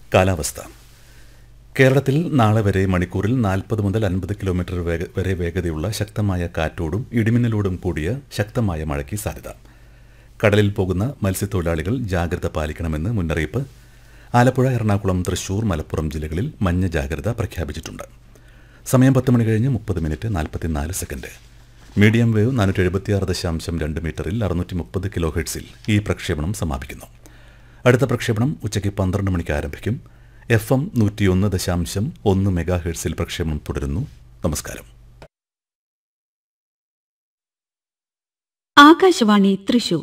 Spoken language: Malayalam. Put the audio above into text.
കാലാവസ്ഥ കേരളത്തിൽ നാളെ വരെ മണിക്കൂറിൽ നാൽപ്പത് മുതൽ അൻപത് കിലോമീറ്റർ വേഗ വരെ വേഗതയുള്ള ശക്തമായ കാറ്റോടും ഇടിമിന്നലോടും കൂടിയ ശക്തമായ മഴയ്ക്ക് സാധ്യത കടലിൽ പോകുന്ന മത്സ്യത്തൊഴിലാളികൾ ജാഗ്രത പാലിക്കണമെന്ന് മുന്നറിയിപ്പ് ആലപ്പുഴ എറണാകുളം തൃശൂർ മലപ്പുറം ജില്ലകളിൽ മഞ്ഞ ജാഗ്രത പ്രഖ്യാപിച്ചിട്ടുണ്ട് സമയം പത്ത് മണി കഴിഞ്ഞ് മുപ്പത് മിനിറ്റ് നാൽപ്പത്തിനാല് സെക്കൻഡ് മീഡിയം വേവ് നാനൂറ്റി എഴുപത്തിയാറ് ദശാംശം രണ്ട് മീറ്ററിൽ അറുന്നൂറ്റി മുപ്പത് കിലോ ഹെഡ്സിൽ ഈ പ്രക്ഷേപണം സമാപിക്കുന്നു അടുത്ത പ്രക്ഷേപണം ഉച്ചയ്ക്ക് പന്ത്രണ്ട് മണിക്ക് ആരംഭിക്കും എഫ് എം നൂറ്റിയൊന്ന് ദശാംശം ഒന്ന് മെഗാ ഹെഡ്സിൽ പ്രക്ഷേപണം തുടരുന്നു നമസ്കാരം ആകാശവാണി തൃശൂർ